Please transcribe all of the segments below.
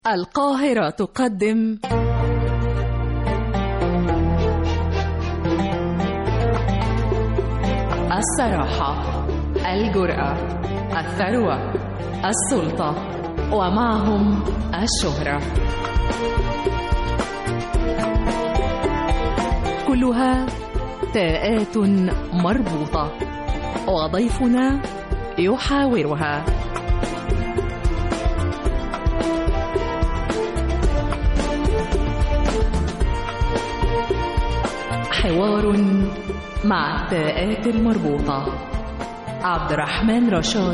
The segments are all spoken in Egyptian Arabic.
القاهرة تقدم الصراحة الجرأة الثروة السلطة ومعهم الشهرة كلها تاءات مربوطة وضيفنا يحاورها حوار مع التاءات المربوطة عبد الرحمن رشاد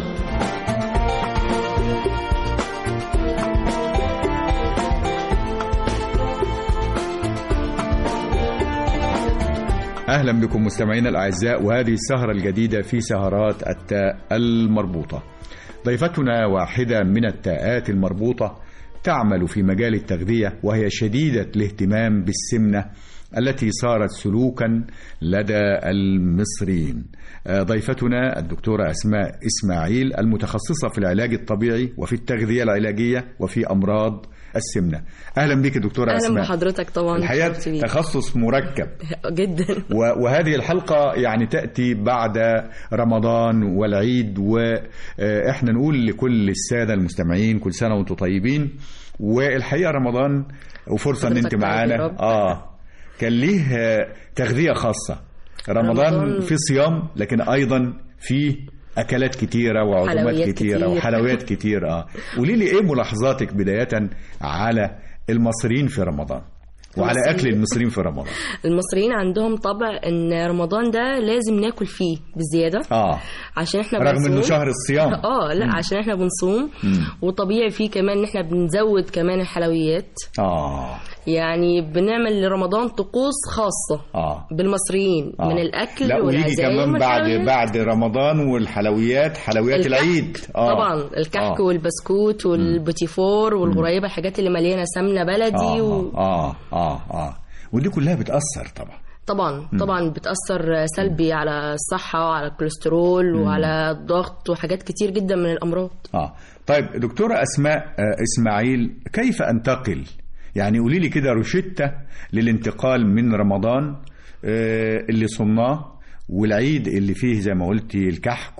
أهلا بكم مستمعينا الأعزاء وهذه السهرة الجديدة في سهرات التاء المربوطة ضيفتنا واحدة من التاءات المربوطة تعمل في مجال التغذية وهي شديدة الاهتمام بالسمنة التي صارت سلوكا لدى المصريين ضيفتنا الدكتورة أسماء إسماعيل المتخصصة في العلاج الطبيعي وفي التغذية العلاجية وفي أمراض السمنة أهلا بك دكتورة اهلا أسماء بحضرتك طبعا الحقيقة شرفت بيك. تخصص مركب جدا و- وهذه الحلقة يعني تأتي بعد رمضان والعيد وإحنا نقول لكل السادة المستمعين كل سنة وانتم طيبين والحقيقة رمضان وفرصة ان انت حضرتك طيب يا معانا رب. اه كان ليه آه، تغذية خاصة رمضان, رمضان- في صيام لكن أيضا في أكلات كتيرة وعزومات حلويات كتيرة كتير. وحلويات كتيرة اه قولي لي إيه ملاحظاتك بداية على المصريين في رمضان وعلى المصريين. أكل المصريين في رمضان المصريين عندهم طبع ان رمضان ده لازم ناكل فيه بزياده اه عشان احنا رغم انه بنصوم. شهر الصيام اه لا عشان احنا بنصوم وطبيعي فيه كمان ان احنا بنزود كمان الحلويات اه يعني بنعمل لرمضان طقوس خاصه اه بالمصريين آه. من الاكل لا ويجي والعزايم كمان بعد والحلويات. بعد رمضان والحلويات حلويات الكحك. العيد آه. طبعا الكحك آه. والبسكوت والبوتيفور والغريبه الحاجات اللي مليانه سمنه بلدي آه. و... اه اه اه ودي كلها بتأثر طبعا طبعا طبعا بتأثر سلبي على الصحة وعلى الكوليسترول وعلى الضغط وحاجات كتير جدا من الأمراض اه طيب دكتورة أسماء آه إسماعيل كيف أنتقل يعني قولي لي كده روشتة للانتقال من رمضان آه اللي صمناه والعيد اللي فيه زي ما قلتي الكحك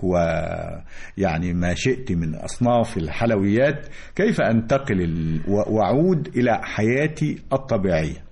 ويعني ما شئت من أصناف الحلويات كيف أنتقل ال- و- وأعود إلى حياتي الطبيعية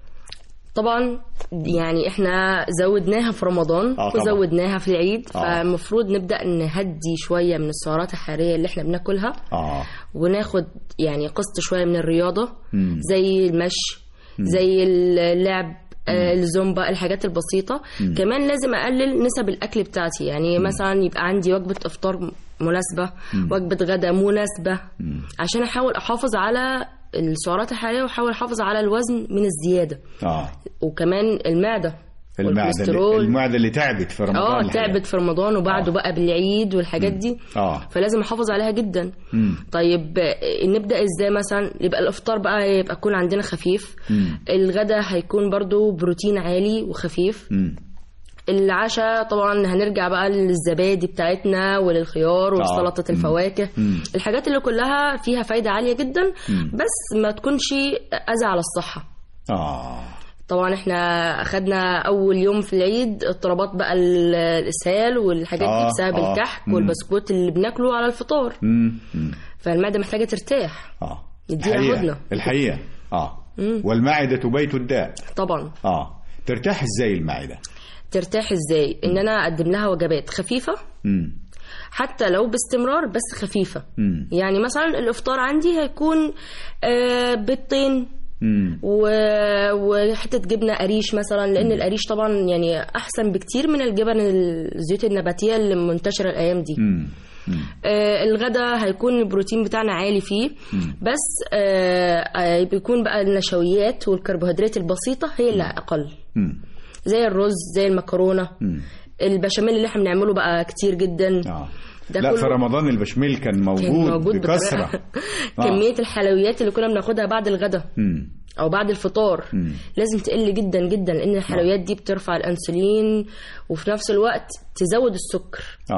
طبعا يعني احنا زودناها في رمضان آه طبعا. وزودناها في العيد آه. فالمفروض نبدأ نهدي شوية من السعرات الحرارية اللي احنا بناكلها آه وناخد يعني قسط شوية من الرياضة مم. زي المشي زي اللعب آه، الزومبا الحاجات البسيطة كمان لازم أقلل نسب الأكل بتاعتي يعني مثلا يبقى عندي وجبة إفطار مناسبة وجبة غدا مناسبة عشان أحاول أحافظ على السعرات الحرارية وأحاول أحافظ على الوزن من الزيادة آه وكمان المعدة المعدة اللي, والكوليسترول. المعدة اللي تعبت في رمضان اه الحقيقة. تعبت في رمضان وبعده آه. بقى بالعيد والحاجات دي آه فلازم احافظ عليها جدا مم. طيب آه، نبدا ازاي مثلا يبقى الافطار بقى يبقى يكون عندنا خفيف مم. الغدا هيكون برضو بروتين عالي وخفيف مم. العشاء طبعا هنرجع بقى للزبادي بتاعتنا وللخيار ولسلطه مم. الفواكه مم. الحاجات اللي كلها فيها فايده عاليه جدا بس ما تكونش اذى على الصحه آه طبعا احنا اخدنا اول يوم في العيد اضطرابات بقى ال- الاسهال والحاجات آه، دي بسبب آه. الكحك مم. والبسكوت اللي بناكله على الفطار مم. مم. فالمعده محتاجه ترتاح اه نديها الحقيقة- هدنة. الحقيقة اه والمعدة بيت الداء طبعا اه ترتاح ازاي المعدة ترتاح ازاي ان انا اقدم لها وجبات خفيفه مم. حتى لو باستمرار بس خفيفه مم. يعني مثلا الافطار عندي هيكون آه، بيضتين مم. و- وحته جبنه قريش مثلا لان القريش طبعا يعني احسن بكتير من الجبن الزيوت النباتيه اللي منتشره الايام دي مم. مم. آه، الغدا هيكون البروتين بتاعنا عالي فيه بس آه، آه، بيكون بقى النشويات والكربوهيدرات البسيطة هي اللي أقل مم. زي الرز زي المكرونة مم. البشاميل اللي احنا بنعمله بقى كتير جدا اه ده لا كله في رمضان البشميل كان موجود, كان موجود بكثرة بطريقة- آه. كمية الحلويات اللي كنا بناخدها بعد الغدا مم. أو بعد الفطار مم. لازم تقل جدا جدا لأن الحلويات دي بترفع الأنسولين وفي نفس الوقت تزود السكر اه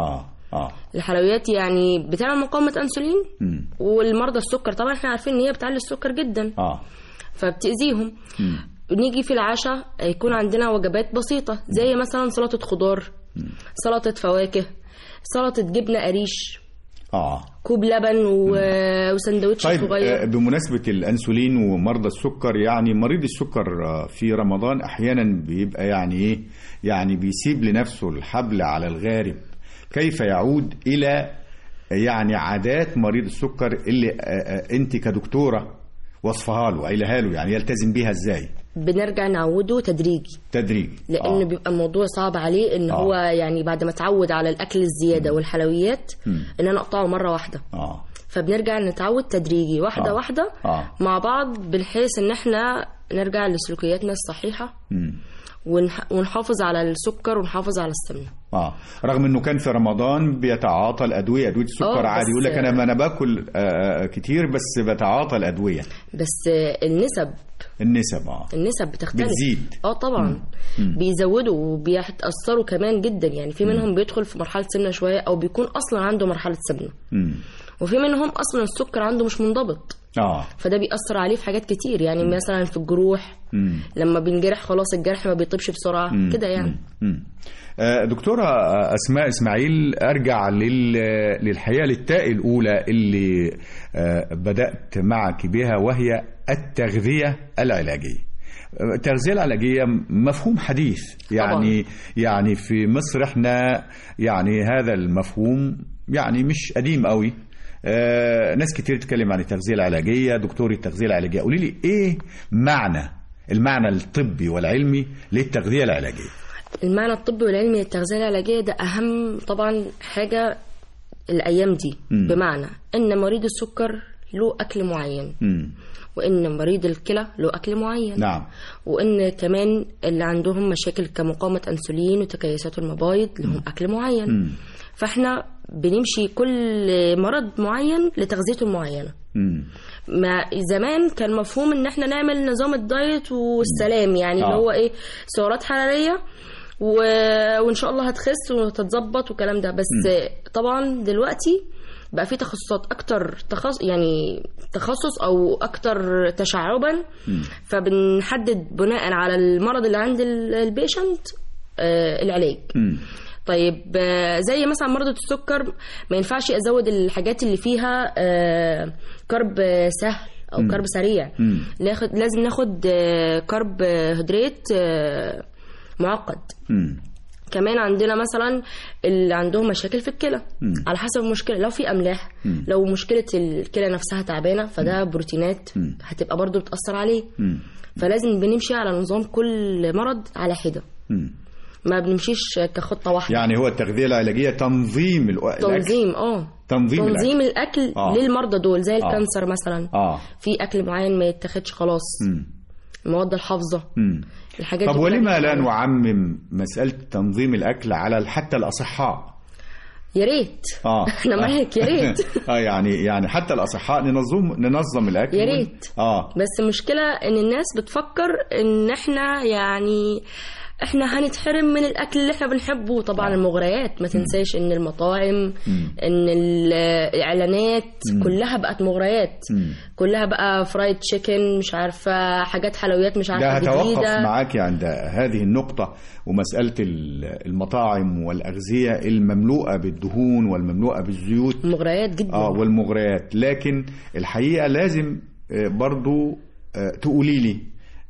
اه الحلويات يعني بتعمل مقاومه انسولين مم. والمرضى السكر طبعا احنا عارفين ان هي بتعلي السكر جدا اه فبتأذيهم مم. نيجي في العشاء يكون عندنا وجبات بسيطة زي مثلا سلطة خضار سلطة فواكه سلطة جبنة قريش اه كوب لبن و... وسندوتش طيب آه، صغير بمناسبة الأنسولين ومرضى السكر يعني مريض السكر آه، في رمضان أحيانا بيبقى يعني إيه يعني بيسيب لنفسه الحبل على الغارب كيف يعود إلى يعني عادات مريض السكر اللي آه، آه، أنت كدكتورة وصفها له قايلها له يعني يلتزم بيها إزاي بنرجع نعوده تدريجي تدريج لان آه. بيبقى الموضوع صعب عليه ان آه. هو يعني بعد ما اتعود على الاكل الزياده والحلويات ان انا اقطعه مره واحده آه. فبنرجع نتعود تدريجي واحده آه. واحده آه. مع بعض بحيث ان احنا نرجع لسلوكياتنا الصحيحه مم. ونح- ونحافظ على السكر ونحافظ على السمنه اه رغم انه كان في رمضان بيتعاطى الادويه ادويه السكر آه، عادي بس- يقول لك انا ما انا باكل آه، آه، كتير بس بتعاطى الادويه بس النسب النسب اه النسب بتختلف بتزيد. اه طبعا بيزودوا وبيتاثروا كمان جدا يعني في منهم بيدخل في مرحله سمنه شويه او بيكون اصلا عنده مرحله سمنه مم. وفي منهم اصلا السكر عنده مش منضبط اه فده بيأثر عليه في حاجات كتير يعني مثلا في الجروح مم. لما بينجرح خلاص الجرح ما بيطيبش بسرعه مم. كده يعني مم. آه، دكتورة آه، أسماء إسماعيل أرجع لل... للحقيقة للتاء الأولى اللي آه، بدأت معك بها وهي التغذية العلاجية آه، التغذية العلاجية مفهوم حديث يعني يعني في مصر احنا يعني هذا المفهوم يعني مش قديم قوي آه، ناس كتير تتكلم عن التغذية العلاجية دكتور التغذية العلاجية قولي لي ايه معنى المعنى الطبي والعلمي للتغذية العلاجية المعنى الطبي والعلمي للتغذيه العلاجيه ده اهم طبعا حاجه الايام دي مم. بمعنى ان مريض السكر له اكل معين مم. وان مريض الكلى له اكل معين نعم وان كمان اللي عندهم مشاكل كمقاومه انسولين وتكيسات المبايض لهم اكل معين مم. فاحنا بنمشي كل مرض معين لتغذيته المعينه مم. ما زمان كان مفهوم ان احنا نعمل نظام الدايت والسلام يعني آه. اللي هو ايه سعرات حراريه و... وان شاء الله هتخس وتتظبط والكلام ده بس طبعا دلوقتي بقى في تخصصات اكتر تخصص يعني تخصص او اكتر تشعبا فبنحدد بناء على المرض اللي عند ال- البيشنت آه، العلاج مم. طيب آه، زي مثلا مرضى السكر ما ينفعش ازود الحاجات اللي فيها آه، كرب آه، سهل او كرب سريع مم. ناخد لازم ناخد آه، كرب آه، هيدرات آه، معقد مم. كمان عندنا مثلا اللي عندهم مشاكل في الكلى مم. على حسب المشكله لو في املاح مم. لو مشكله الكلى نفسها تعبانه فده بروتينات مم. هتبقى برضو بتاثر عليه مم. فلازم بنمشي على نظام كل مرض على حده مم. ما بنمشيش كخطه واحده يعني هو التغذية العلاجية تنظيم الو... الأكل تنظيم اه تنظيم الأكل. تنظيم الاكل آه. للمرضى دول زي آه. الكانسر مثلا اه في اكل معين ما يتاخدش خلاص مم. المواد الحافظه مم. الحاجات طب دي كلها ولما لا بتتعمل. نعمم مسألة تنظيم الأكل على حتى الأصحاء يا ريت اه انا معاك يا ريت اه يعني يعني حتى الأصحاء ننظم ننظم الأكل يا ون- ريت. اه بس المشكله ان الناس بتفكر ان احنا يعني احنا هنتحرم من الاكل اللي احنا بنحبه طبعا المغريات ما تنساش ان المطاعم ان ال- الاعلانات كلها بقت مغريات مم. كلها بقى فرايد تشيكن مش عارفه حاجات حلويات مش ده عارفه هتوقف جديده معاك عند هذه النقطة ومسألة ال- المطاعم والأغذية المملوءة بالدهون والمملوءة بالزيوت مغريات جدا اه والمغريات لكن الحقيقة لازم آه، برضو آه، تقولي لي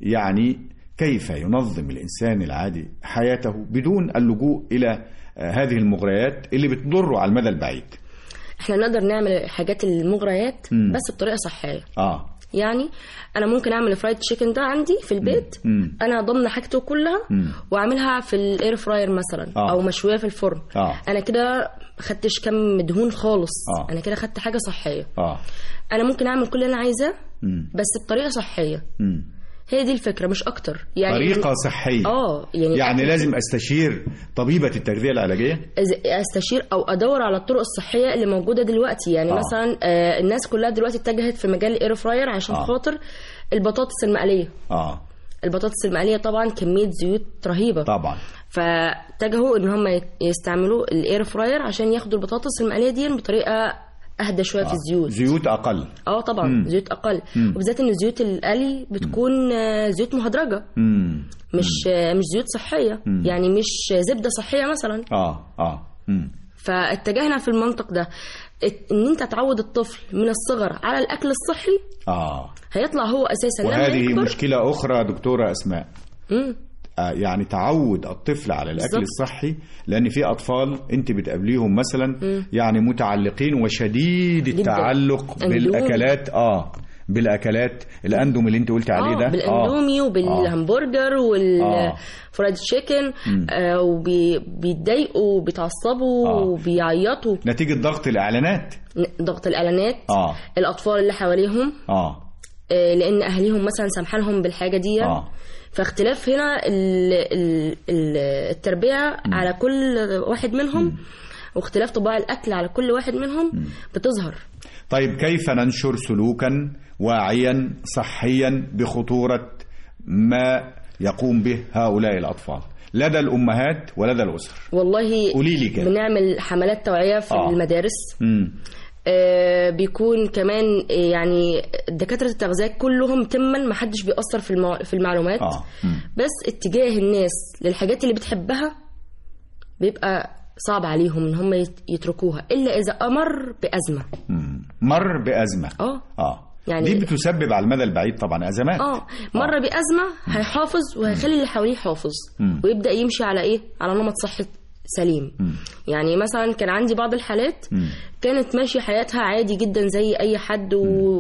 يعني كيف ينظم الإنسان العادي حياته بدون اللجوء إلى آه، هذه المغريات اللي بتضره على المدى البعيد احنا نقدر نعمل حاجات المغريات مم. بس بطريقه صحيه اه يعني انا ممكن اعمل فرايد تشيكن ده عندي في البيت مم. انا ضمن حاجته كلها مم. واعملها في الاير فراير مثلا آه. او مشويه في الفرن آه. انا كده خدتش كم دهون خالص آه. انا كده خدت حاجه صحيه اه انا ممكن اعمل كل اللي انا عايزاه مم. بس بطريقه صحيه مم. هي دي الفكره مش اكتر يعني طريقة صحية اه يعني يعني لازم استشير طبيبة التغذية العلاجية أز- استشير او ادور على الطرق الصحيه اللي موجوده دلوقتي يعني آه. آه. مثلا آه الناس كلها دلوقتي اتجهت في مجال الاير فراير عشان آه. آه. خاطر البطاطس المقليه اه البطاطس المقليه طبعا كميه زيوت رهيبه طبعا فاتجهوا ان هم يت- يستعملوا الاير فراير عشان ياخدوا البطاطس المقليه دي بطريقه اهدى شويه في الزيوت زيوت اقل اه طبعا مم. زيوت اقل مم. وبالذات ان زيوت القلي بتكون آه، زيوت مهدرجه مم. مش آه، مش زيوت صحيه مم. يعني مش زبده صحيه مثلا اه اه مم. فاتجهنا في المنطق ده ات- ان انت تعود الطفل من الصغر على الاكل الصحي اه هيطلع هو اساسا لما وهذه يكبر مشكله اخرى دكتوره اسماء مم. آه، يعني تعود الطفل على الاكل بالظبط. الصحي لان في اطفال انت بتقابليهم مثلا يعني متعلقين وشديد جداً. التعلق أندومي. بالاكلات اه بالاكلات الاندوم اللي انت قلت عليه اه ده بالاندومي وبالهمبرجر آه. والفرايد تشيكن آه وبيتضايقوا وبيتعصبوا آه. وبيعيطوا نتيجه ضغط الاعلانات ضغط الاعلانات اه الاطفال اللي حواليهم اه آه، لان اهاليهم مثلا سامحالهم بالحاجه دي اه فاختلاف هنا ال- ال- ال- التربيه على كل واحد منهم واختلاف طباع الاكل على كل واحد منهم بتظهر طيب كيف ننشر سلوكا واعيا صحيا بخطوره ما يقوم به هؤلاء الاطفال لدى الامهات ولدى الاسر والله قولي لي كده. بنعمل حملات توعيه في آه. المدارس مم. آه، بيكون كمان آه، يعني دكاتره التغذيه كلهم تما ما حدش بيأثر في المع... في المعلومات اه مم. بس اتجاه الناس للحاجات اللي بتحبها بيبقى صعب عليهم ان هم يت- يتركوها الا اذا امر بازمه مم. مر بازمه اه اه يعني- دي بتسبب على المدى البعيد طبعا ازمات اه مر بازمه هيحافظ وهيخلي اللي حواليه حافظ مم. ويبدا يمشي على ايه على نمط صحي سليم مم. يعني مثلا كان عندي بعض الحالات مم. كانت ماشيه حياتها عادي جدا زي اي حد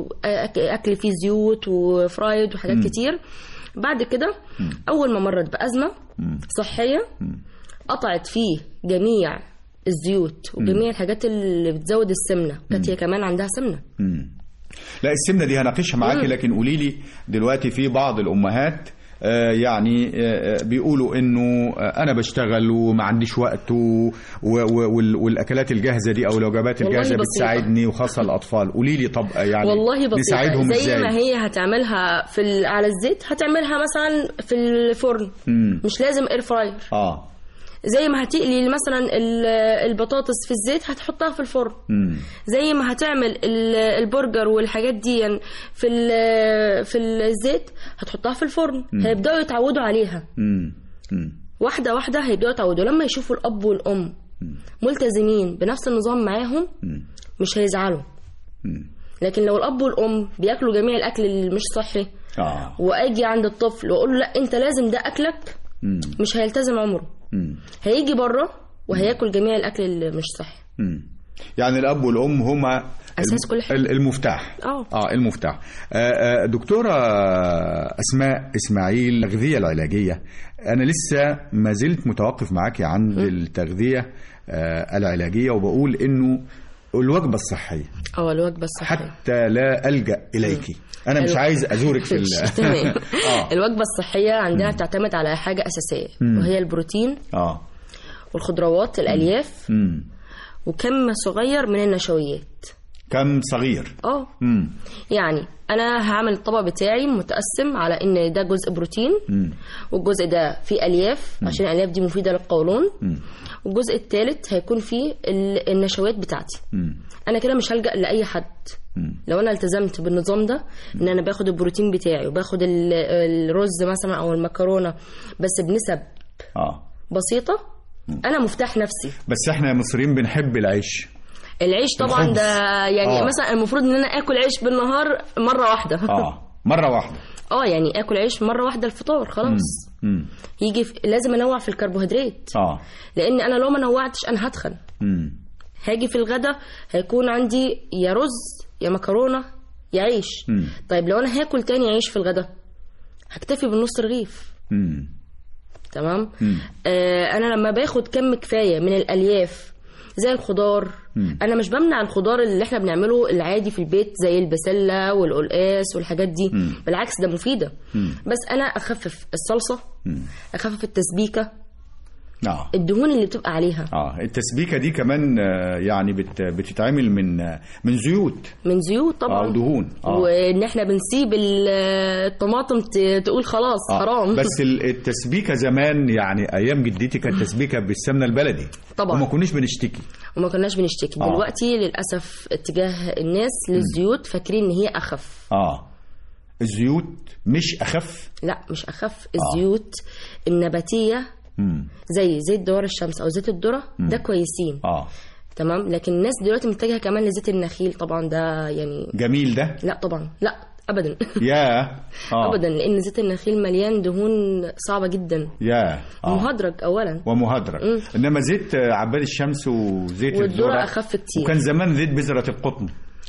واكل فيه زيوت وفرايد وحاجات كتير بعد كده اول ما مرت بازمه مم. صحيه قطعت فيه جميع الزيوت وجميع الحاجات اللي بتزود السمنه كانت هي كمان عندها سمنه مم. لا السمنه دي هناقشها معاكي مم. لكن قولي لي دلوقتي في بعض الامهات آه، يعني آه، بيقولوا انه آه، انا بشتغل وما عنديش وقت و... و... و... وال- والاكلات الجاهزه دي او الوجبات والله الجاهزه بسيطة. بتساعدني وخاصه الاطفال قولي لي طب يعني والله بسيطة نساعدهم زي ازاي ما هي هتعملها في ال- على الزيت هتعملها مثلا في الفرن مم. مش لازم اير فراير اه زي ما هتقلي مثلا ال- البطاطس في الزيت هتحطها في الفرن مم. زي ما هتعمل ال- البرجر والحاجات دي في ال- في الزيت هتحطها في الفرن هيبداوا يتعودوا عليها مم. مم. واحده واحده هيبداوا يتعودوا لما يشوفوا الاب والام ملتزمين بنفس النظام معاهم مم. مش هيزعلوا مم. لكن لو الاب والام بياكلوا جميع الاكل اللي مش صحي اه واجي عند الطفل واقول له لا انت لازم ده اكلك مم. مش هيلتزم عمره مم. هيجي بره وهياكل جميع الاكل اللي مش صحي مم. يعني الاب والام هما أساس كل حاجة. ال- المفتاح اه اه المفتاح آه، آه، دكتوره اسماء اسماعيل التغذيه العلاجيه انا لسه ما زلت متوقف معاكي عند التغذيه آه، العلاجيه وبقول انه الوجبه الصحيه اه الوجبه الصحيه حتى لا الجا اليك انا مش الو- عايز ازورك في ال... تمام اه الوجبه الصحيه عندنا بتعتمد على حاجه اساسيه وهي البروتين اه والخضروات الالياف مم. وكم صغير من النشويات كم صغير اه مم. يعني انا هعمل الطبق بتاعي متقسم على ان ده جزء بروتين مم. والجزء ده فيه الياف عشان الالياف دي مفيده للقولون مم. والجزء الثالث هيكون فيه ال- النشويات بتاعتي مم. انا كده مش هلجا لاي حد مم. لو انا التزمت بالنظام ده ان انا باخد البروتين بتاعي وباخد ال- الرز مثلا او المكرونه بس بنسب اه بسيطه انا مفتاح نفسي بس احنا مصريين بنحب العيش العيش طبعا الخبز. ده يعني آه. مثلا المفروض ان انا اكل عيش بالنهار مره واحده اه مره واحده اه يعني اكل عيش مره واحده الفطار خلاص مم. يجي في... لازم انوع في الكربوهيدرات اه لان انا لو ما نوعتش انا هتخن مم. هاجي في الغدا هيكون عندي يا رز يا مكرونه يا عيش مم. طيب لو انا هاكل تاني عيش في الغدا هكتفي بالنص رغيف مم. تمام مم. آه انا لما باخد كم كفايه من الالياف زي الخضار مم. انا مش بمنع الخضار اللي احنا بنعمله العادي في البيت زي البسله والقلقاس والحاجات دي مم. بالعكس ده مفيده مم. بس انا اخفف الصلصه مم. اخفف التسبيكه اه الدهون اللي بتبقى عليها اه التسبيكه دي كمان آه، يعني بت بتتعمل من آه، من زيوت من زيوت اه طبعا ودهون اه وان احنا بنسيب ال- الطماطم ت- تقول خلاص آه. حرام بس ال- التسبيكه زمان يعني ايام جدتي كانت تسبيكه بالسمنه البلدي طبعا. وما كناش بنشتكي وما كناش بنشتكي آه. دلوقتي للاسف اتجاه الناس للزيوت فاكرين ان هي اخف اه الزيوت مش اخف لا مش اخف الزيوت النباتيه امم زي زيت دوار الشمس او زيت الذره ده كويسين اه تمام لكن الناس دلوقتي متجهه كمان لزيت النخيل طبعا ده يعني جميل ده لا طبعا لا ابدا يا اه ابدا لان زيت النخيل مليان دهون صعبه جدا يا اه مهدرج اولا ومهدرج انما زيت آه، عباد الشمس وزيت والذرة الذره أخف كتير. وكان زمان زيت بذره القطن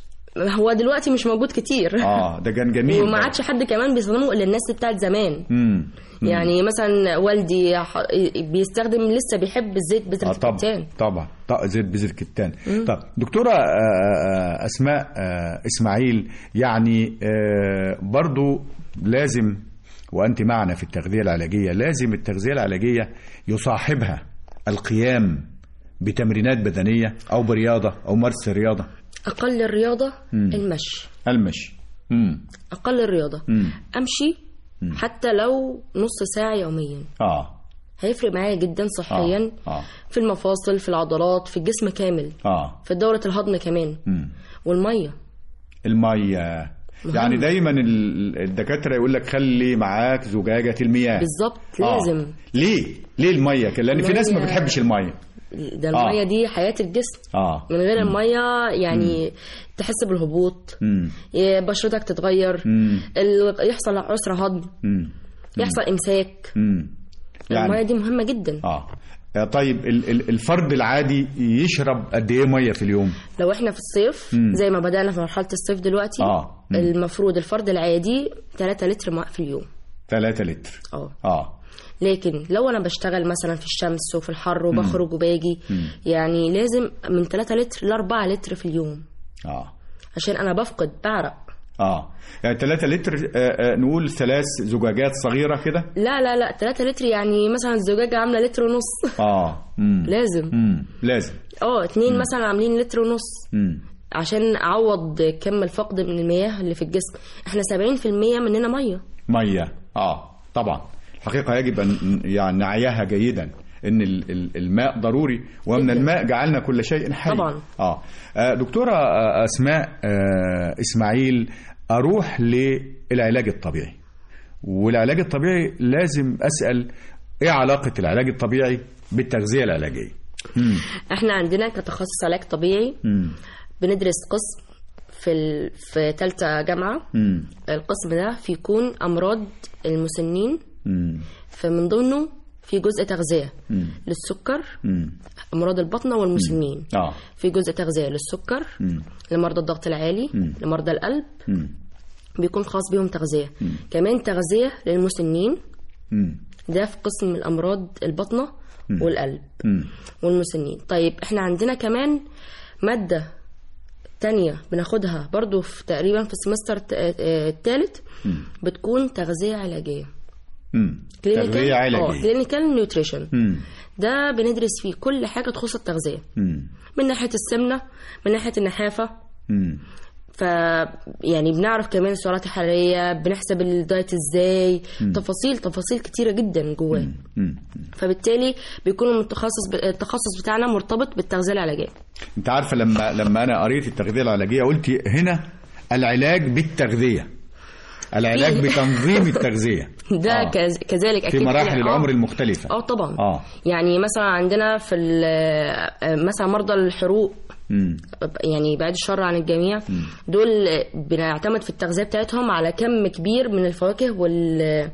هو دلوقتي مش موجود كتير اه ده كان جميل وما ده. عادش حد كمان بيستخدمه الا الناس بتاعت زمان امم يعني مثلا والدي ح- بيستخدم لسه بيحب الزيت بذرة اه طبعا الكتان طبعا طبعا زيت بذر كتان طب دكتوره آه، آه، اسماء آه، اسماعيل يعني آه، برضو لازم وانت معنا في التغذيه العلاجيه لازم التغذيه العلاجيه يصاحبها القيام بتمرينات بدنيه او برياضه او مارس رياضه اقل الرياضه المشي المشي امم اقل الرياضه امم امشي حتى لو نص ساعه يوميا اه هيفرق معايا جدا صحيا اه في المفاصل في العضلات في الجسم كامل اه في دورة الهضم كمان امم والمية الميه يعني دايما ال- الدكاتره يقول لك خلي معاك زجاجه المياه بالظبط آه. لازم ليه ليه الميه كده؟ لان في ناس ما المية- بتحبش الميه ده المية دي حياة الجسم اه من غير المية يعني تحس بالهبوط امم ي- بشرتك تتغير امم ال- يحصل عسر هضم امم يحصل امساك امم المية يعني دي مهمة جدا اه آه، طيب ال- ال- الفرد العادي يشرب قد ايه ميه في اليوم؟ لو احنا في الصيف زي ما بدأنا في مرحلة الصيف دلوقتي آه. مم. المفروض الفرد العادي 3 لتر ماء في اليوم 3 لتر اه اه لكن لو انا بشتغل مثلا في الشمس وفي الحر وبخرج وباجي يعني لازم من 3 لتر ل 4 لتر في اليوم اه عشان انا بفقد بعرق اه يعني 3 لتر آه آه نقول ثلاث زجاجات صغيره كده لا لا لا 3 لتر يعني مثلا الزجاجة عاملة لتر ونص اه امم لازم امم لازم اه اتنين مثلا عاملين لتر ونص امم عشان اعوض كم الفقد من المياه اللي في الجسم احنا 70% مننا ميه ميه اه طبعا الحقيقه يجب ان يعني نعيها جيدا ان ال- ال- الماء ضروري ومن جداً. الماء جعلنا كل شيء حي طبعاً. اه آه، دكتوره آه، اسماء آه، اسماعيل اروح للعلاج الطبيعي والعلاج الطبيعي لازم اسال ايه علاقه العلاج الطبيعي بالتغذيه العلاجيه امم احنا عندنا كتخصص علاج طبيعي امم بندرس قسم في ال... في ثالثه جامعه امم القسم ده فيكون امراض المسنين امم فمن ضمنه في جزء تغذيه مم. للسكر امم امراض البطنه والمسنين اه في جزء تغذيه للسكر مم. لمرضى الضغط العالي مم. لمرضى القلب امم بيكون خاص بيهم تغذيه كمان تغذيه للمسنين امم ده في قسم الامراض البطنه والقلب امم والمسنين طيب احنا عندنا كمان مادة تانية بناخدها برضو في تقريبا في السمستر الثالث بتكون تغذية علاجية امم Clinical- تغذيه اه علاجيه كلينيكال نيوتريشن امم ده بندرس فيه كل حاجة تخص التغذية امم من ناحية السمنة من ناحية النحافة امم ف يعني بنعرف كمان السعرات الحرارية بنحسب الدايت ازاي تفاصيل تفاصيل كتيرة جدا جواه امم فبالتالي بيكون التخصص التخصص بتاعنا مرتبط بالتغذية العلاجية انت عارفه لما لما انا قريت التغذيه العلاجيه قلت هنا العلاج بالتغذيه العلاج في- بتنظيم التغذيه ده آه. كز- كذلك في اكيد مراحل يعني- العمر آه. المختلفه اه طبعا اه يعني مثلا عندنا في ال- آه، مثلا مرضى الحروق امم يعني بعد الشر عن الجميع دول بنعتمد في التغذيه بتاعتهم على كم كبير من الفواكه وال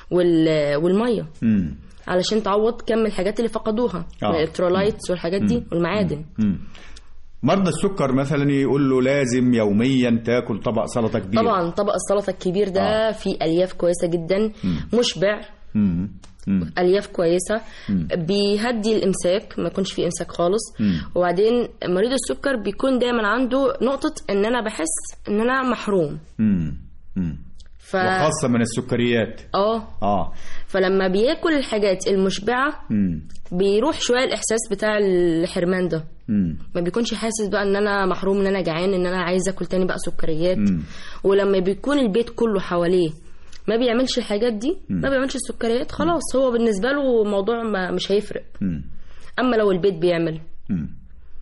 وال والميه امم علشان تعوض كم الحاجات اللي فقدوها آه. الالكترولايتس والحاجات دي والمعادن امم مرضى السكر مثلا يقول له لازم يوميا تاكل طبق سلطه كبير طبعا طبق السلطه الكبير ده فيه الياف كويسه جدا مشبع امم امم الياف كويسه بيهدي الامساك ما يكونش فيه امساك خالص وبعدين مريض السكر بيكون دايما عنده نقطه ان انا بحس ان انا محروم امم امم ف وخاصة من السكريات اه اه فلما بياكل الحاجات المشبعه مم. بيروح شويه الاحساس بتاع الحرمان ده مم. ما بيكونش حاسس بقى ان انا محروم ان انا جعان ان انا عايز اكل تاني بقى سكريات مم. ولما بيكون البيت كله حواليه ما بيعملش الحاجات دي ما بيعملش السكريات خلاص هو بالنسبه له الموضوع ما مش هيفرق مم. اما لو البيت بيعمل مم.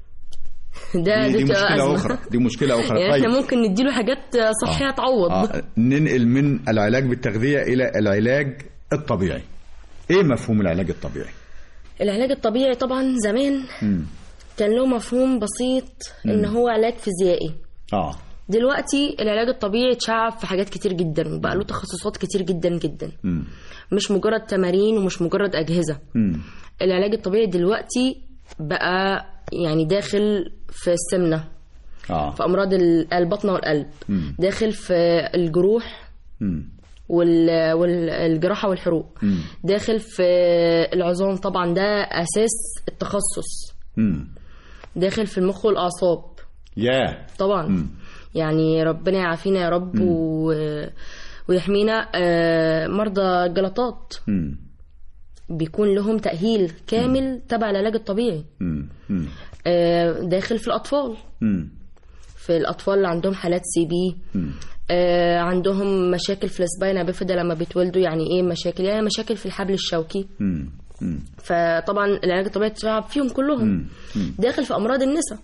ده دي, دي بتبقى مشكلة أزمة. أخرى دي مشكلة أخرى يعني طيب احنا ممكن نديله حاجات صحيه تعوض آه. ننقل من العلاج بالتغذية إلى العلاج الطبيعي إيه مفهوم العلاج الطبيعي؟ العلاج الطبيعي طبعا زمان مم. كان له مفهوم بسيط ان هو علاج فيزيائي آه دلوقتي العلاج الطبيعي اتشعب في حاجات كتير جدا وبقى له تخصصات كتير جدا جدا مم. مش مجرد تمارين ومش مجرد اجهزه مم. العلاج الطبيعي دلوقتي بقى يعني داخل في السمنه آه في امراض ال- البطن والقلب مم. داخل في الجروح مم. وال- والجراحه والحروق مم. داخل في العظام طبعا ده اساس التخصص مم. داخل في المخ والاعصاب يا طبعا مم. يعني ربنا يعافينا يا رب و... ويحمينا آه، مرضى الجلطات مم. بيكون لهم تأهيل كامل تبع العلاج الطبيعي مم. مم. آه، داخل في الأطفال مم. في الأطفال اللي عندهم حالات سي بي مم. آه، عندهم مشاكل في السباينا بيفيدا لما بيتولدوا يعني ايه مشاكل يعني مشاكل في الحبل الشوكي مم. مم. فطبعا العلاج الطبيعي بتلعب فيهم كلهم مم. مم. داخل في امراض النساء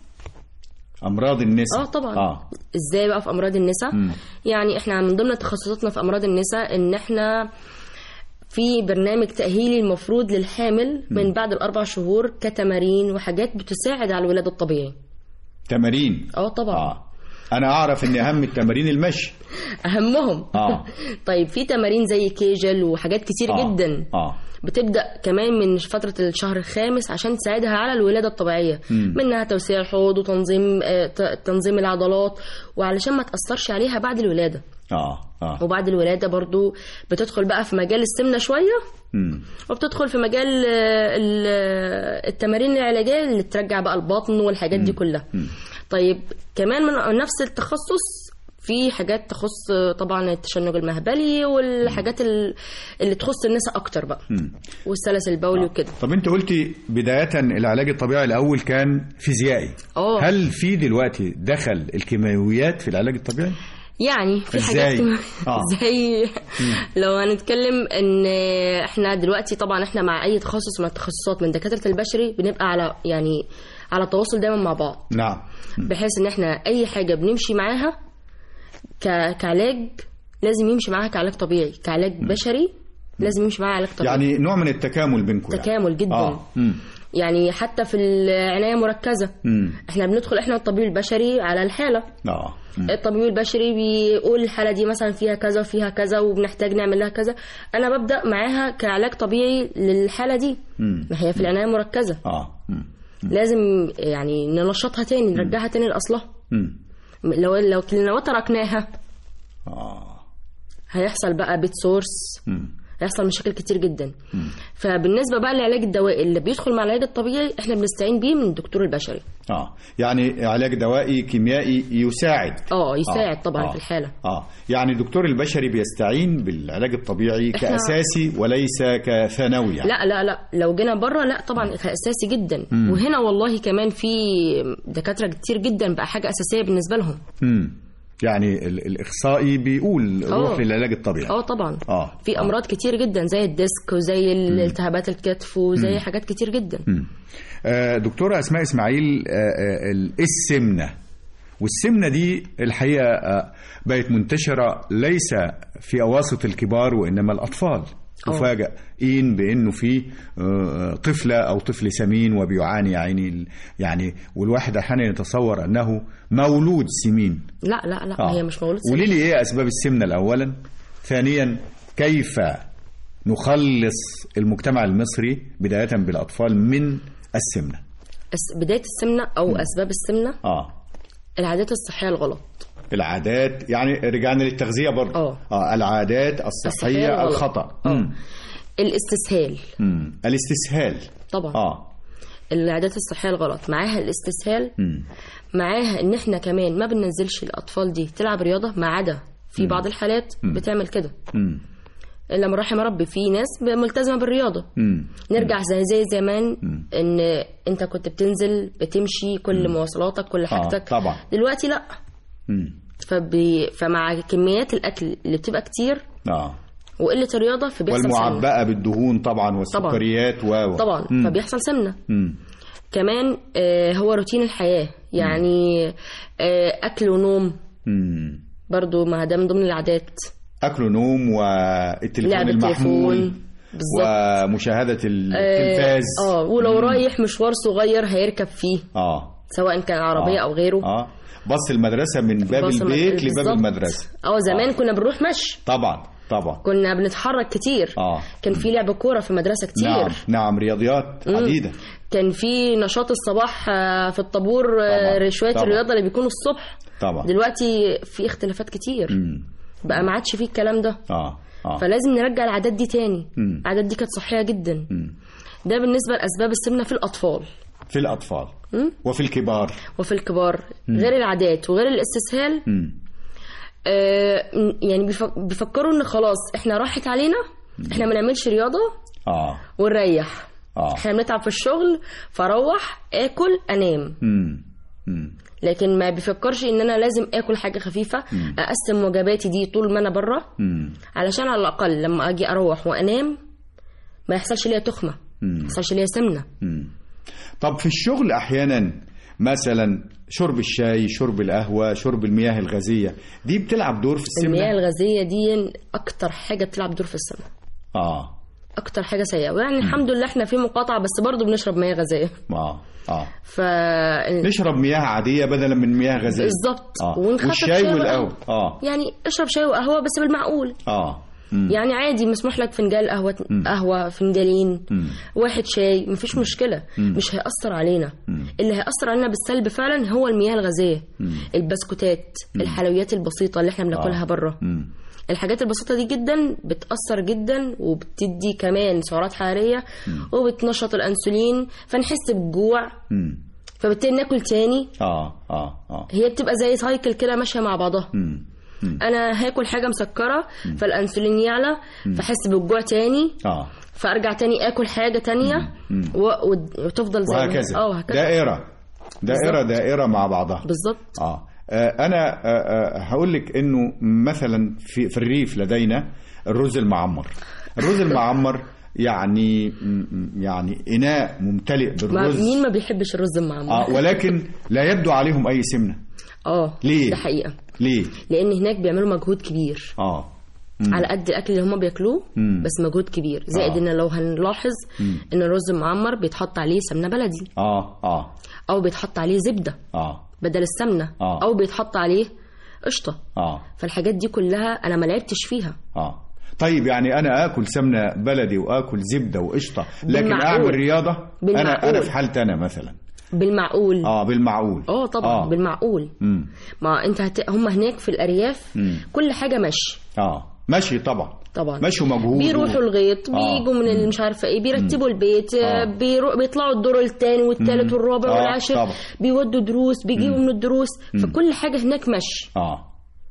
أمراض النساء اه طبعا آه ازاي بقى في امراض النساء مم. يعني احنا من ضمن تخصصاتنا في امراض النساء ان احنا في برنامج تأهيلي المفروض للحامل من بعد الأربع شهور كتمارين وحاجات بتساعد على الولادة الطبيعي تمارين اه طبعا آه أنا أعرف إن أهم التمارين المشي أهمهم آه. طيب في تمارين زي كيجل وحاجات كتير آه. جدا آه بتبدا كمان من فتره الشهر الخامس عشان تساعدها على الولاده الطبيعيه مم. منها توسيع الحوض وتنظيم آه، ت- تنظيم العضلات وعلشان ما تاثرش عليها بعد الولاده آه آه وبعد الولاده برضو بتدخل بقى في مجال السمنه شويه مم. وبتدخل في مجال آه، ال- آه، التمارين العلاجيه اللي ترجع بقى البطن والحاجات دي كلها طيب كمان من نفس التخصص في حاجات تخص آه، طبعا التشنج المهبلي والحاجات ال- اللي تخص النساء اكتر بقى مم. والسلس البولي وكده طب انت قلتي بداية العلاج الطبيعي الأول كان فيزيائي اه هل في دلوقتي دخل الكيماويات في العلاج الطبيعي؟ يعني في إزاي؟ حاجات آه. زي لو هنتكلم ان احنا دلوقتي طبعا احنا مع اي تخصص من التخصصات من دكاتره البشري بنبقى على يعني على تواصل دايما مع بعض نعم بحيث ان احنا اي حاجه بنمشي معاها ك... كعلاج لازم يمشي معاها كعلاج طبيعي كعلاج بشري لازم يمشي معاها علاج طبيعي يعني نوع من التكامل بينكم يعني. تكامل جدا آه. مم. يعني حتى في العنايه المركزه مم. احنا بندخل احنا الطبيب البشري على الحاله آه. مم. الطبيب البشري بيقول الحاله دي مثلا فيها كذا وفيها كذا وبنحتاج نعمل لها كذا انا ببدا معاها كعلاج طبيعي للحاله دي مم. ما هي في العنايه المركزه آه. مم. لازم يعني ننشطها تاني نرجعها تاني لاصلها مم. لو لو لو تركناها آه. هيحصل بقى بيت سورس مم. هيحصل مشاكل كتير جدا فبالنسبه بقى للعلاج الدوائي اللي بيدخل مع العلاج الطبيعي احنا بنستعين بيه من الدكتور البشري آه. يعني علاج دوائي كيميائي يساعد اه يساعد طبعا آه. في الحاله اه يعني الدكتور البشري بيستعين بالعلاج الطبيعي إحنا- كأساسي وليس كثانوي يعني. لا لا لا لو جينا بره لا طبعا اساسي جدا وهنا والله كمان في دكاتره كتير جدا بقى حاجه اساسيه بالنسبه لهم مم. يعني ال- الإخصائي بيقول روح آه. للعلاج الطبيعي اه طبعا آه. في آه. امراض كتير جدا زي الديسك وزي التهابات الكتف وزي حاجات كتير جدا مم. آه، دكتورة أسماء إسماعيل آه، آه، ال- السمنة والسمنة دي الحقيقة آه، بقت منتشرة ليس في أواسط الكبار وإنما الأطفال أوه. مفاجئين بانه في آه، طفله او طفل سمين وبيعاني يعني يعني والواحد احيانا يتصور انه مولود سمين لا لا لا آه. هي مش مولود قولي لي ايه اسباب السمنه اولا ثانيا كيف نخلص المجتمع المصري بدايه بالاطفال من السمنه أس- بدايه السمنه او اسباب السمنه اه العادات الصحيه الغلط العادات يعني رجعنا للتغذيه برضه آه. اه العادات الصحية الصحيه الغلط. الخطا آه. مم. الاستسهال مم. الاستسهال طبعا اه العادات الصحيه الغلط معاها الاستسهال مم. معاها ان احنا كمان ما بننزلش الاطفال دي تلعب رياضه ما عدا في بعض الحالات بتعمل كده مم. الا من رحم ربي في ناس ملتزمه بالرياضه مم. نرجع زي زي زمان ان انت كنت بتنزل بتمشي كل مواصلاتك كل حاجتك طبعا. دلوقتي لا مم. فبي... فمع كميات الاكل اللي بتبقى كتير اه وقله الرياضه فبيحصل سمنه والمعبأة بالدهون طبعا والسكريات و و. طبعا مم. فبيحصل سمنه مم. كمان آه، هو روتين الحياه يعني آه، اكل ونوم مم. برضو ما ده من ضمن العادات اكل ونوم والتليفون لعب المحمول التليفون بالظبط ومشاهدة التلفاز اه ولو رايح مشوار صغير هيركب فيه اه سواء كان عربيه آه. او غيره اه باص المدرسة من باب باص البيت المد- لباب بالظبط. المدرسة اه زمان كنا بنروح مشي طبعا طبعا كنا بنتحرك كتير آه. كان في لعب كوره في المدرسه كتير نعم نعم رياضيات عديدة كان في نشاط الصباح آه، في الطابور آه، طبعا. شويه طبعا. الرياضه اللي بيكونوا الصبح طبعا دلوقتي في اختلافات كتير مم. بقى ما عادش فيه الكلام ده اه اه فلازم نرجع العادات دي تاني مم. العادات دي كانت صحيه جدا مم. ده بالنسبه لاسباب السمنه في الاطفال في الأطفال وفي الكبار وفي الكبار غير العادات وغير الاستسهال مم. آه يعني بيفك- بيفكروا ان خلاص احنا راحت علينا احنا ما نعملش رياضه اه ونريح اه احنا بنتعب في الشغل فاروح اكل انام مم. مم. لكن ما بيفكرش ان انا لازم اكل حاجه خفيفه اقسم وجباتي دي طول ما انا بره مم. علشان على الاقل لما اجي اروح وانام ما يحصلش ليا تخمه ما يحصلش ليا سمنه مم. طب في الشغل احيانا مثلا شرب الشاي شرب القهوه شرب المياه الغازيه دي بتلعب دور في المياه السمنه الغازيه دي اكتر حاجه بتلعب دور في السمنه اه اكتر حاجه سيئه ويعني الحمد لله احنا في مقاطعه بس برضه بنشرب مياه غازيه اه اه ف نشرب مياه عاديه بدلا من مياه غازيه بالظبط اه ونخفف والشاي شوية والقهوه اه يعني اشرب شاي وقهوه بس بالمعقول اه مم. يعني عادي مسموح لك فنجان قهوه قهوه فنجانين مم. واحد شاي مفيش مشكله مش هيأثر علينا اللي هيأثر علينا بالسلب فعلا هو المياه الغازيه البسكوتات الحلويات البسيطه اللي احنا بناكلها بره مم. الحاجات البسيطه دي جدا بتأثر جدا وبتدي كمان سعرات حراريه وبتنشط الانسولين فنحس بالجوع مم. فبالتالي ناكل تاني اه اه اه هي بتبقى زي سايكل كده ماشيه مع بعضها مم. مم. انا هاكل حاجه مسكره فالانسولين يعلى فاحس بالجوع تاني اه فارجع تاني اكل حاجه تانية و... وت- وتفضل زي ما هي. وهكذا اه هكذا دائره دائره بالظبط. دائره مع بعضها بالظبط آه. آه أنا آه آه هقول لك إنه مثلا في في الريف لدينا الرز المعمر الرز المعمر يعني م- يعني إناء ممتلئ ما بالرز مين ما بيحبش الرز المعمر آه ولكن لا يبدو عليهم أي سمنة اه ليه؟ ده حقيقه ليه؟ لان هناك بيعملوا مجهود كبير آه على قد الاكل اللي هم بياكلوه مم. بس مجهود كبير زائد آه. ان لو هنلاحظ ان الرز المعمر بيتحط عليه سمنه بلدي آه آه او بيتحط عليه زبده آه بدل السمنه آه. او بيتحط عليه قشطه آه فالحاجات دي كلها انا ما لعبتش فيها آه طيب يعني انا اكل سمنه بلدي واكل زبده وقشطه لكن بالمعقول. اعمل رياضه انا بالمعقول. انا في حالتي انا مثلا بالمعقول اه بالمعقول اه طبعا آه. بالمعقول مم. ما انت هت... هم هناك في الارياف مم. كل حاجه مشي اه ماشي طبعا طبعا ماشي ومجهود بيروحوا الغيط آه. بيجوا من اللي مش عارفه ايه بيرتبوا البيت آه. بيرو... بيطلعوا الدور الثاني والثالث والرابع آه، والعاشر طبعا. بيودوا دروس بيجيبوا من الدروس فكل حاجه هناك مشي اه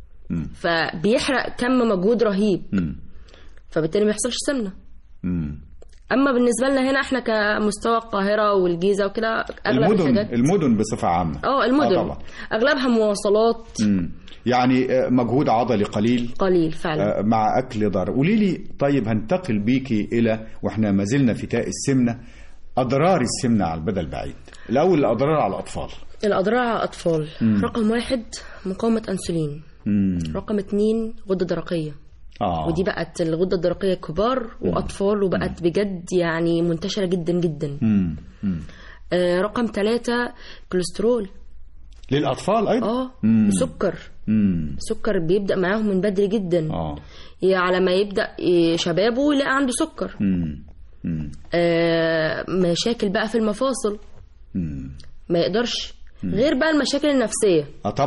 فبيحرق كم مجهود رهيب مم. فبالتالي ما بيحصلش سمنه مم. اما بالنسبه لنا هنا احنا كمستوى القاهره والجيزه وكده اغلب المدن الحاجات المدن بصفه عامه اه المدن آه طبعا اغلبها مواصلات مم. يعني آه، مجهود عضلي قليل قليل فعلا آه، مع اكل ضار قولي لي طيب هنتقل بيكي الى واحنا ما زلنا في تاء السمنه اضرار السمنه على المدى البعيد الاول الاضرار على الاطفال الاضرار على الاطفال رقم واحد مقاومه انسولين مم. رقم اتنين غده درقيه اه ودي بقت الغده الدرقيه كبار واطفال وبقت بجد يعني منتشره جدا جدا مم. مم. آه رقم ثلاثة كوليسترول للاطفال ايضا اه مم. سكر مم. سكر بيبدا معاهم من بدري جدا اه يعني على ما يبدا آه، شبابه يلاقي عنده سكر مم. مم. آه مشاكل بقى في المفاصل مم. ما يقدرش غير بقى المشاكل النفسيه اه طبعا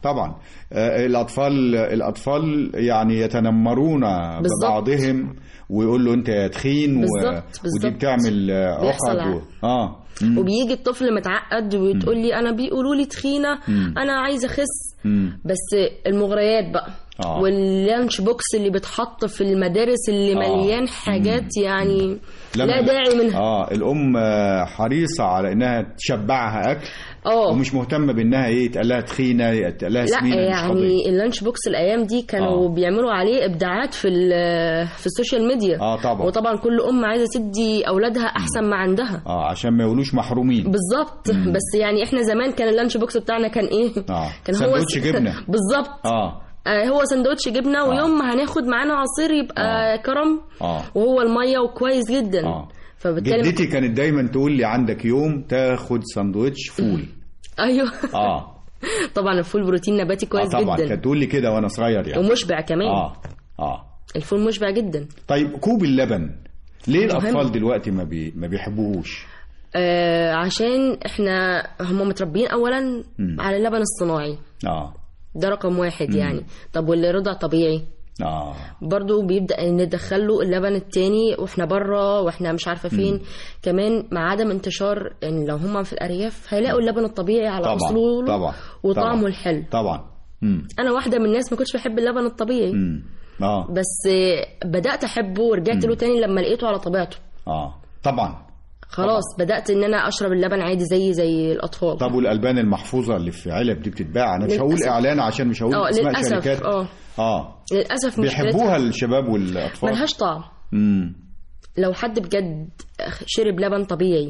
طبعا آه، الاطفال الاطفال يعني يتنمرون بالظبط. ببعضهم ويقول له انت يا تخين و... بالظبط، ودي بالظبط. بتعمل آه، بيحصل عقد و... اه مم. وبيجي الطفل متعقد وتقول لي انا بيقولوا لي تخينه انا عايزه اخس مم. بس المغريات بقى آه. واللانش بوكس اللي بتحط في المدارس اللي آه. مليان حاجات يعني لما- لا داعي منها اه الام آه، حريصه على انها تشبعها اكل اه ومش مهتمه بانها ايه يتقال لها تخينه يتقال لها لا سمينه مش قضية. يعني اللانش بوكس الايام دي كانوا آه. بيعملوا عليه ابداعات في ال- في السوشيال ميديا اه طبعا وطبعا كل ام عايزه تدي اولادها احسن ما عندها اه عشان ما يقولوش محرومين بالظبط بس يعني احنا زمان كان اللانش بوكس بتاعنا كان ايه اه كان هو سندوتش جبنه بالظبط اه آه، هو سندوتش جبنه ويوم ما هناخد معانا عصير يبقى كرم اه وهو الميه وكويس جدا اه فبالتالي جدتي كانت دايما تقول لي عندك يوم تاخد سندوتش فول ايوه اه طبعا الفول بروتين نباتي آه كويس طبعا جدا كانت تقول لي كده وانا صغير يعني ومشبع كمان اه اه الفول مشبع جدا طيب كوب اللبن ليه مهم. الاطفال دلوقتي ما بي... ما بيحبوهوش آه عشان احنا هم متربيين اولا على اللبن الصناعي اه ده رقم واحد يعني طب واللي رضع طبيعي اه برضو بيبدا ندخله اللبن التاني واحنا بره واحنا مش عارفه فين كمان مع عدم انتشار يعني لو هم في الارياف هيلاقوا اللبن الطبيعي على طبعا اصوله طبعا وطعمه طبعا. الحلو طبعا امم انا واحده من الناس ما كنتش بحب اللبن الطبيعي امم اه بس آه، بدات احبه ورجعت له تاني لما لقيته على طبيعته اه طبعا خلاص بدات ان انا اشرب اللبن عادي زي زي الاطفال طب والالبان المحفوظه اللي في علب دي بتتباع انا مش هقول للأسف. اعلان عشان مش هقول اه اسماء للاسف شركات اه اه للاسف مشكلتها بيحبوها الشباب والاطفال ملهاش طعم امم لو حد بجد شرب لبن طبيعي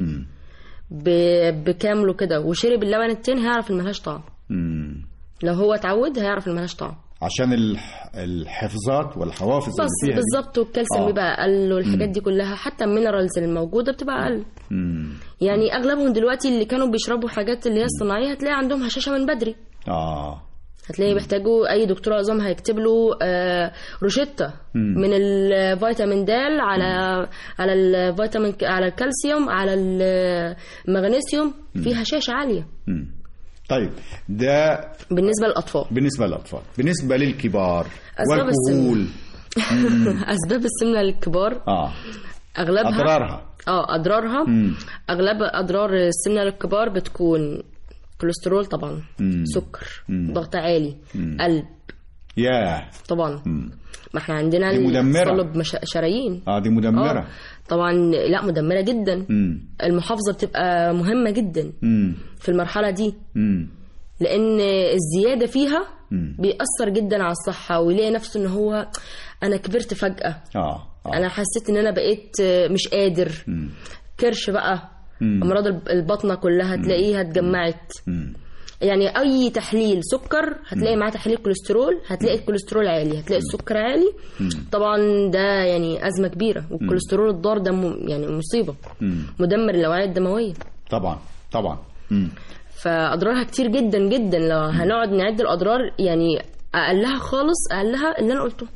ب- بكامله كده وشرب اللبن التاني هيعرف ان ملهاش طعم امم لو هو اتعود هيعرف ان ملهاش طعم عشان الح... الحفظات والحوافظ بس اللي فيها دي. بالظبط والكالسيوم آه. بيبقى اقل والحاجات دي كلها حتى المينرالز الموجوده بتبقى اقل امم يعني اغلبهم دلوقتي اللي كانوا بيشربوا حاجات اللي هي الصناعيه هتلاقي عندهم هشاشه من بدري اه هتلاقي بيحتاجوا اي دكتور عظام هيكتب له آه، روشتة من الفيتامين د على على الفيتامين ك- على الكالسيوم على المغنيسيوم في هشاشه عاليه مم. طيب ده بالنسبه للاطفال بالنسبه للاطفال بالنسبه للكبار أسباب السمنة. والكهول اسباب السمنه للكبار اه اغلبها اضرارها اه اضرارها مم. اغلب اضرار السمنه للكبار بتكون كوليسترول طبعا مم. سكر ضغط عالي قلب ياه طبعا ما احنا عندنا دي مدمرة. تصلب مش- شرايين اه دي مدمره آه. طبعا لا مدمره جدا امم المحافظه بتبقى مهمه جدا امم في المرحله دي امم لان الزياده فيها بيأثر جدا على الصحه ويلاقي نفسه ان هو انا كبرت فجاه اه اه انا حسيت ان انا بقيت مش قادر كرش بقى امراض الب- البطنه كلها تلاقيها اتجمعت مم. يعني اي تحليل سكر هتلاقي معاه تحليل كوليسترول هتلاقي الكوليسترول عالي هتلاقي السكر عالي طبعا ده يعني ازمه كبيره والكوليسترول الضار ده م- يعني مصيبه مدمر للاوعيه الدمويه طبعا طبعا مم. فاضرارها كتير جدا جدا لو هنقعد نعد الاضرار يعني اقلها خالص اقلها اللي انا قلته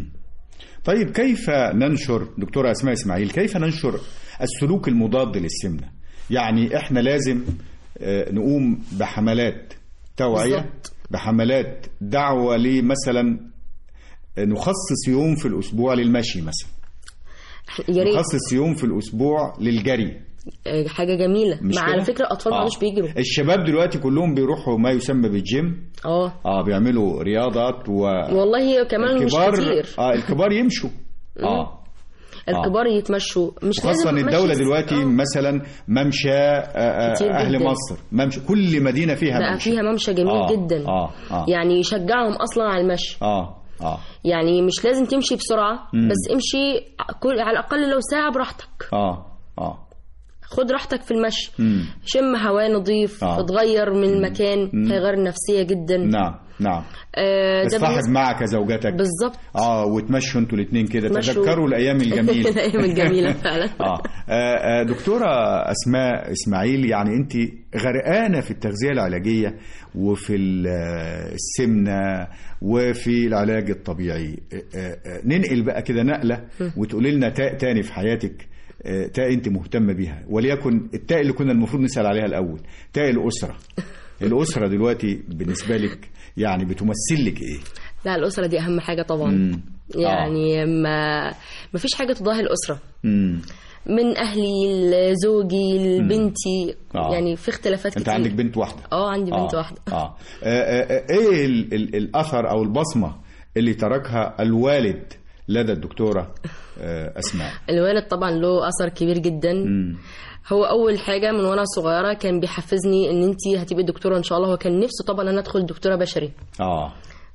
طيب كيف ننشر دكتورة أسماء إسماعيل كيف ننشر السلوك المضاد للسمنة يعني إحنا لازم آه، نقوم بحملات توعية بالظبط. بحملات دعوة لمثلا آه، نخصص يوم في الأسبوع للمشي مثلا يا ريت نخصص يوم في الأسبوع للجري آه، حاجه جميله مش مع كده؟ على فكره الاطفال ما آه. عادوش بيجروا الشباب دلوقتي كلهم بيروحوا ما يسمى بالجيم اه اه بيعملوا رياضات و والله كمان مش الكبار كتير اه الكبار يمشوا اه الكبار يتمشوا مش لازم خاصة الدولة مشي- دلوقتي آه. مثلا ممشى آه، آه، كتير أهل جداً. مصر ممشى كل مدينة فيها بقى ممشى فيها ممشى جميل آه، جدا آه، آه. يعني يشجعهم اصلا على المشي اه اه يعني مش لازم تمشي بسرعه بس امشي كل على الاقل لو ساعه براحتك اه اه خد راحتك في المشي مم. شم هواء نظيف آه. اتغير من المكان هيغير النفسيه جدا نعم نعم آه، ده تصطحب بالنسبة- معك زوجتك بالظبط اه وتمشوا انتوا الاثنين كده تمشوا. تذكروا الايام الجميله الايام الجميله فعلا آه. آه، آه، دكتورة أسماء إسماعيل يعني أنت غرقانة في التغذية العلاجية وفي ال- آه، السمنة وفي العلاج الطبيعي آه، آه، ننقل بقى كده نقلة وتقولي لنا تاء تاني في حياتك آه، تاء أنت مهتمة بيها وليكن التاء اللي كنا المفروض نسأل عليها الأول تاء الأسرة الاسره دلوقتي بالنسبه لك يعني بتمثل لك ايه لا الاسره دي اهم حاجه طبعا مم. يعني ما ما فيش حاجه تضاهي الاسره مم. من اهلي لزوجي لبنتي آه. يعني في اختلافات انت كتير عندك بنت واحده اه عندي بنت آه. واحده آه. آه. آه. ايه ال ال الاثر او البصمه اللي تركها الوالد لدى الدكتوره آه اسماء الوالد طبعا له اثر كبير جدا مم. هو اول حاجه من وانا صغيره كان بيحفزني ان انت هتبقي دكتوره ان شاء الله هو كان نفسه طبعا ان انا ادخل دكتوره بشري اه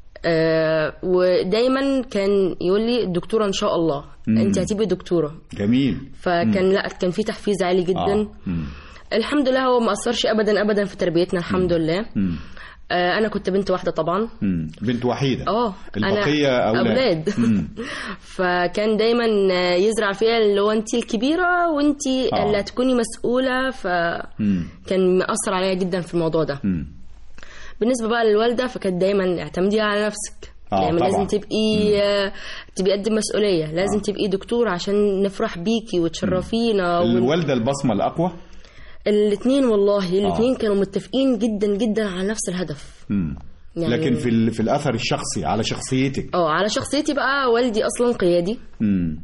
آه ودايما كان يقول لي دكتوره ان شاء الله انت هتبقي دكتوره جميل فكان لا كان في تحفيز عالي جدا آه. مم. الحمد لله هو ما اثرش ابدا ابدا في تربيتنا الحمد لله مم. آه انا كنت بنت واحده طبعا مم. بنت وحيده اه البقيه أنا اولاد اولاد مم. فكان دايما يزرع فيها اللي هو انت الكبيره وانت آه. اللي هتكوني مسؤوله فكان مم. مأثر عليا جدا في الموضوع ده مم. بالنسبه بقى للوالده فكانت دايما اعتمدي على نفسك آه، دايما طبعاً. لازم تبقي آه، تبقي قد المسؤوليه لازم آه. تبقي دكتور عشان نفرح بيكي وتشرفينا وال... الوالده البصمه الاقوى الاثنين والله الاثنين كانوا متفقين جدا جدا على نفس الهدف مم. يعني- لكن في ال- في الاثر الشخصي على شخصيتك اه على شخصيتي بقى والدي اصلا قيادي مم.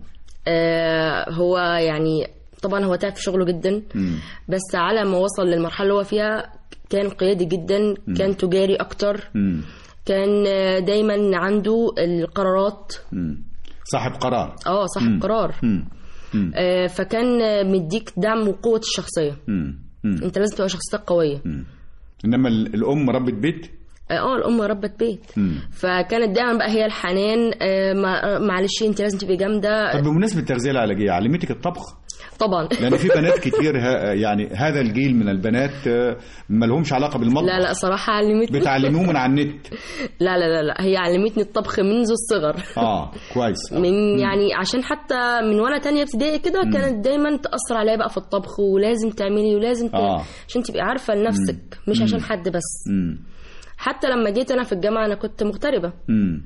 آه هو يعني طبعا هو تعب في شغله جدا مم. بس على ما وصل للمرحله اللي هو فيها كان قيادي جدا كان تجاري اكتر مم. كان آه، دايما عنده القرارات مم. صاحب قرار اه صاحب قرار مم. مم. آه فكان آه، مديك دعم وقوه الشخصيه مم. مم. انت لازم تبقى شخصيتك قويه مم. انما ال- الام ربة بيت اه آه، الام ربت بيت مم. فكانت دايما بقى هي الحنان آه ما- آه، معلش انت لازم تبقي جامده طب بمناسبه التغذيه العلاجيه علمتك الطبخ طبعا لان في بنات كتير ها يعني هذا الجيل من البنات آه، ما لهمش علاقه بالمطبخ لا لا صراحه علمتني بتعلموه من على النت لا لا لا لا هي علمتني الطبخ منذ الصغر اه كويس آه. من يعني عشان حتى من وانا تانية ابتدائي كده كانت دايما تأثر عليا بقى في الطبخ ولازم تعملي ولازم ت... آه. عشان تبقي عارفة لنفسك مش عشان حد بس مم. حتى لما جيت انا في الجامعة انا كنت مغتربة مم.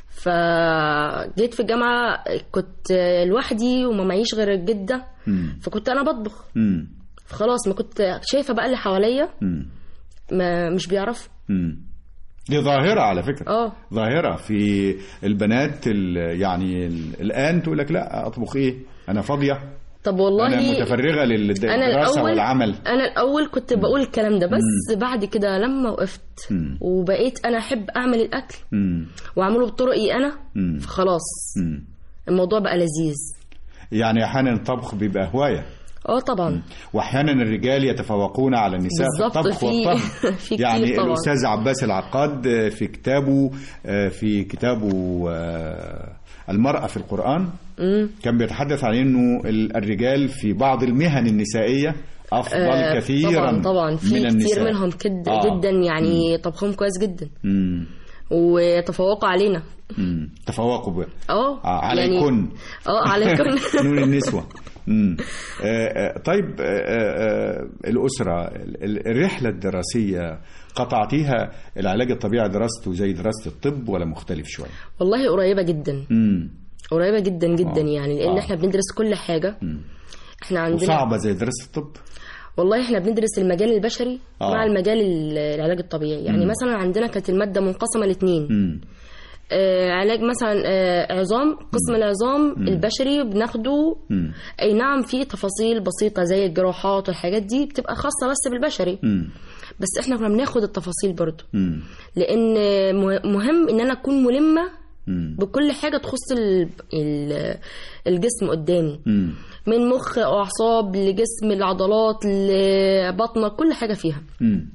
فجيت في الجامعة كنت لوحدي وما معيش غير الجدة مم. فكنت انا بطبخ مم. فخلاص ما كنت شايفة بقى اللي حواليا مم. ما مش بيعرفوا مم. دي ظاهرة على فكرة اه ظاهرة في البنات ال- يعني ال- الآن تقول لك لا أطبخ إيه أنا فاضية طب والله أنا متفرغة انا للدراسة الاول والعمل انا الاول كنت بقول الكلام ده بس بعد كده لما وقفت مم. وبقيت انا احب اعمل الاكل مم. واعمله بطرقي انا مم. فخلاص مم. الموضوع بقى لذيذ يعني أحيانا الطبخ بيبقى هواية اه طبعا واحيانا الرجال يتفوقون على النساء في بالظبط، الطبخ في- والطهي في كتير يعني طبعا. الاستاذ عباس العقاد في كتابه في كتابه آه، المرأة في القرآن كان بيتحدث عن انه ال- الرجال في بعض المهن النسائية افضل آه، كثيرا طبعا طبعا في من كتير النساء منهم كد آه. جدا يعني طبخهم كويس جدا مم. وتفوقوا علينا مم. تفوقوا ب... اه آه، عليكن. اه عليكن نون النسوة مم. آه، آه، طيب آه، آه، الأسرة ال- ال- الرحلة الدراسية قطعتيها العلاج الطبيعي دراسته زي دراسة الطب ولا مختلف شوية؟ والله قريبه جدا مم. قريبه جدا جدا آه. يعني لان آه. احنا بندرس كل حاجه احنا عندنا وصعبة زي دراسة الطب؟ والله احنا بندرس المجال البشري آه. مع المجال ال- العلاج الطبيعي يعني مثلا عندنا كانت الماده منقسمه لاثنين مم. آه علاج مثلا آه عظام قسم العظام البشري بناخده مم. اي نعم في تفاصيل بسيطه زي الجراحات والحاجات دي بتبقى خاصه بس بالبشري مم. بس احنا كنا بناخد التفاصيل برضو مم. لان مه- مهم ان انا اكون ملمه مم. بكل حاجه تخص ال- ال- الجسم قدامي مم. من مخ اعصاب لجسم العضلات لبطنه كل حاجه فيها مم.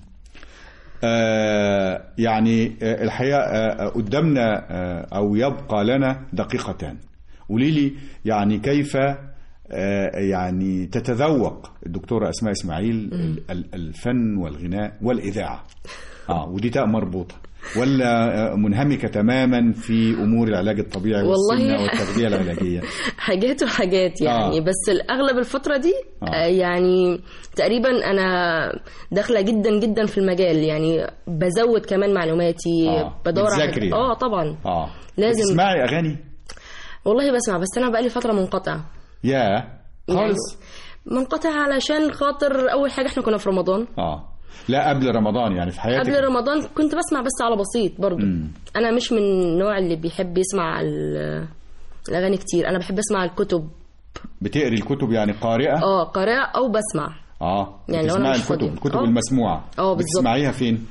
آه يعني آه الحقيقة آه قدامنا آه أو يبقى لنا دقيقتان قولي لي يعني كيف آه يعني تتذوق الدكتورة أسماء إسماعيل ال- ال- الفن والغناء والإذاعة آه ودي تاء مربوطة ولا آه، منهمكة تماما في أمور العلاج الطبيعي والله والسمنة والتغذية العلاجية حاجات وحاجات يعني آه. بس الاغلب الفتره دي آه. آه. يعني تقريبا انا داخله جدا جدا في المجال يعني بزود كمان معلوماتي آه. بدور بتذاكري يعني. اه طبعا آه لازم. تسمعي أغاني والله بسمع بس انا بقالي فتره منقطعه يا خالص منقطعه علشان خاطر اول حاجه احنا كنا في رمضان آه لا قبل رمضان يعني في حياتك قبل رمضان كنت بسمع بس على بسيط برضو مم. انا مش من النوع اللي بيحب يسمع ال- الاغاني كتير انا بحب اسمع الكتب بتقري الكتب يعني قارئه اه قراءه او بسمع اه يعني لو أنا بتسمعي مش الكتب فاضية. الكتب آه. المسموعه آه، بالظبط. بتسمعيها فين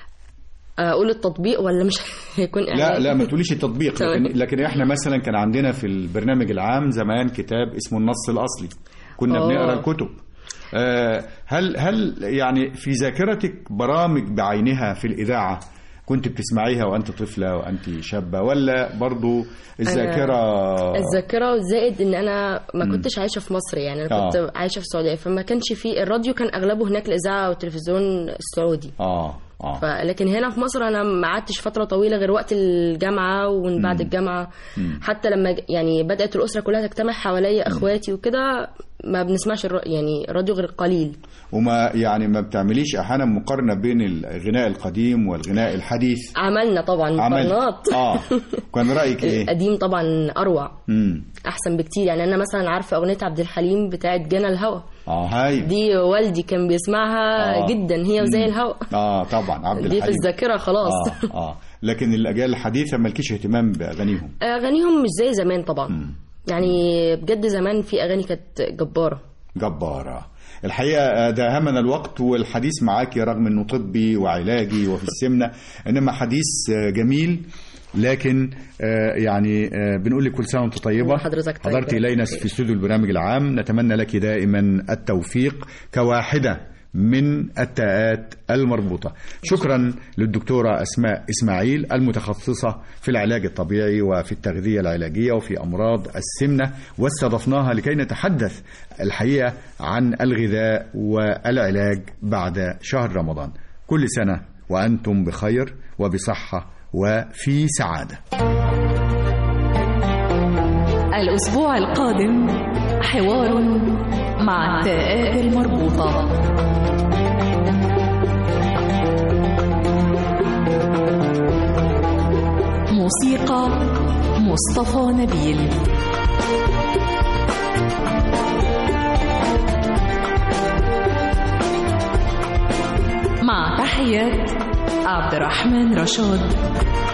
اقول التطبيق ولا مش هيكون لا إعلان؟ لا ما تقوليش التطبيق تمام. لكن لكن احنا مثلا كان عندنا في البرنامج العام زمان كتاب اسمه النص الاصلي كنا آه. بنقرا الكتب آه، هل هل يعني في ذاكرتك برامج بعينها في الاذاعه كنت بتسمعيها وانت طفله وانت شابه ولا برضو الذاكره الذاكره زائد ان انا ما كنتش عايشه في مصر يعني انا آه. كنت عايشه في السعوديه فما كانش في الراديو كان اغلبه هناك الاذاعه والتلفزيون السعودي اه اه ف... لكن هنا في مصر انا ما قعدتش فتره طويله غير وقت الجامعه ومن بعد الجامعه حتى لما ج- يعني بدات الاسره كلها تجتمع حواليا اخواتي وكده ما بنسمعش الر... يعني الراديو غير قليل وما يعني ما بتعمليش احيانا مقارنه بين الغناء القديم والغناء الحديث عملنا طبعا عمل مقارنات اه كان رايك ايه القديم طبعا اروع امم احسن بكتير يعني انا مثلا عارفه اغنيه عبد الحليم بتاعت جنى الهوى اه هاي دي والدي كان بيسمعها آه. جدا هي وزي مم. الهوى اه طبعا عبد دي في الحليم الذاكره خلاص اه اه لكن الاجيال الحديثه مالكيش اهتمام باغانيهم اغانيهم مش زي زمان طبعا يعني بجد زمان في اغاني كانت جباره جباره الحقيقه داهمنا الوقت والحديث معاك رغم انه طبي وعلاجي وفي السمنه انما حديث آه، جميل لكن آه، يعني آه، بنقول لك كل سنه وانت طيبه وحضرتك طيب. حضرتي الينا في استوديو البرنامج العام نتمنى لك دائما التوفيق كواحده من التاءات المربوطة شكرا للدكتورة أسماء إسماعيل المتخصصة في العلاج الطبيعي وفي التغذية العلاجية وفي أمراض السمنة واستضفناها لكي نتحدث الحقيقة عن الغذاء والعلاج بعد شهر رمضان كل سنة وأنتم بخير وبصحة وفي سعادة الأسبوع القادم حوار مع التاءات المربوطة موسيقى مصطفى نبيل مع تحيات عبد الرحمن رشاد